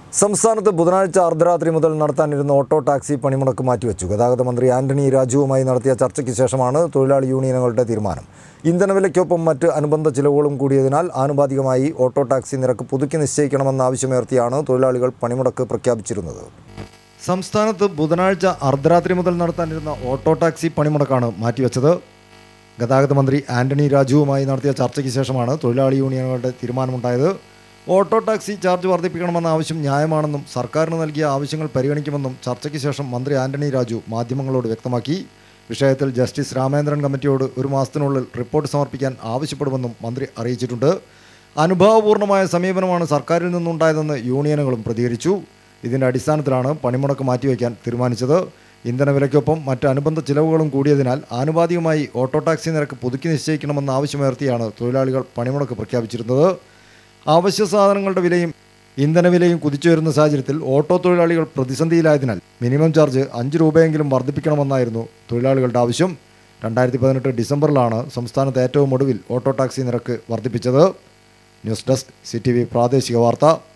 സംസ്ഥാനത്ത് ബുധനാഴ്ച അർദ്ധരാത്രി മുതൽ നടത്താനിരുന്ന ഓട്ടോ ടാക്സി പണിമുടക്ക് മാറ്റിവെച്ചു ഗതാഗത മന്ത്രി ആന്റണി രാജുവുമായി നടത്തിയ ചർച്ചയ്ക്ക് ശേഷമാണ് തൊഴിലാളി യൂണിയനുകളുടെ തീരുമാനം ഇന്ധനവിലയ്ക്കൊപ്പം മറ്റ് അനുബന്ധ ചിലവുകളും കൂടിയതിനാൽ ആനുപാതികമായി ഓട്ടോ ടാക്സി നിരക്ക് പുതുക്കി നിശ്ചയിക്കണമെന്ന ആവശ്യമുയർത്തിയാണ് തൊഴിലാളികൾ പണിമുടക്ക് പ്രഖ്യാപിച്ചിരുന്നത് സംസ്ഥാനത്ത് ബുധനാഴ്ച അർദ്ധരാത്രി മുതൽ നടത്താനിരുന്ന ഓട്ടോ ടാക്സി പണിമുടക്കാണ് മാറ്റിവെച്ചത് ഗതാഗത മന്ത്രി ആന്റണി രാജുവുമായി നടത്തിയ ചർച്ചയ്ക്ക് ശേഷമാണ് തൊഴിലാളി യൂണിയനുകളുടെ തീരുമാനമുണ്ടായത് ഓട്ടോ ടാക്സി ചാർജ് വർദ്ധിപ്പിക്കണമെന്ന ആവശ്യം ന്യായമാണെന്നും സർക്കാരിന് നൽകിയ ആവശ്യങ്ങൾ പരിഗണിക്കുമെന്നും ചർച്ചയ്ക്ക് ശേഷം മന്ത്രി ആന്റണി രാജു മാധ്യമങ്ങളോട് വ്യക്തമാക്കി വിഷയത്തിൽ ജസ്റ്റിസ് രാമേന്ദ്രൻ കമ്മിറ്റിയോട് ഒരു മാസത്തിനുള്ളിൽ റിപ്പോർട്ട് സമർപ്പിക്കാൻ ആവശ്യപ്പെടുമെന്നും മന്ത്രി അറിയിച്ചിട്ടുണ്ട് അനുഭാവപൂർണ്ണമായ സമീപനമാണ് സർക്കാരിൽ നിന്നുണ്ടായതെന്ന് യൂണിയനുകളും പ്രതികരിച്ചു ഇതിൻ്റെ അടിസ്ഥാനത്തിലാണ് പണിമുടക്ക് മാറ്റിവെക്കാൻ തീരുമാനിച്ചത് ഇന്ധനവിലയ്ക്കൊപ്പം മറ്റ് അനുബന്ധ ചിലവുകളും കൂടിയതിനാൽ ആനുപാതികമായി ഓട്ടോ ടാക്സി നിരക്ക് പുതുക്കി നിശ്ചയിക്കണമെന്ന ആവശ്യമുയർത്തിയാണ് തൊഴിലാളികൾ പണിമുടക്ക് പ്രഖ്യാപിച്ചിരുന്നത് അവശ്യ സാധനങ്ങളുടെ വിലയും ഇന്ധനവിലയും കുതിച്ചുയരുന്ന സാഹചര്യത്തിൽ ഓട്ടോ തൊഴിലാളികൾ പ്രതിസന്ധിയിലായതിനാൽ മിനിമം ചാർജ് അഞ്ച് രൂപയെങ്കിലും വർദ്ധിപ്പിക്കണമെന്നായിരുന്നു തൊഴിലാളികളുടെ ആവശ്യം രണ്ടായിരത്തി പതിനെട്ട് ഡിസംബറിലാണ് സംസ്ഥാനത്ത് ഏറ്റവും ഒടുവിൽ ഓട്ടോ ടാക്സി നിരക്ക് വർദ്ധിപ്പിച്ചത് ന്യൂസ് ഡെസ്ക് സി പ്രാദേശിക വാർത്ത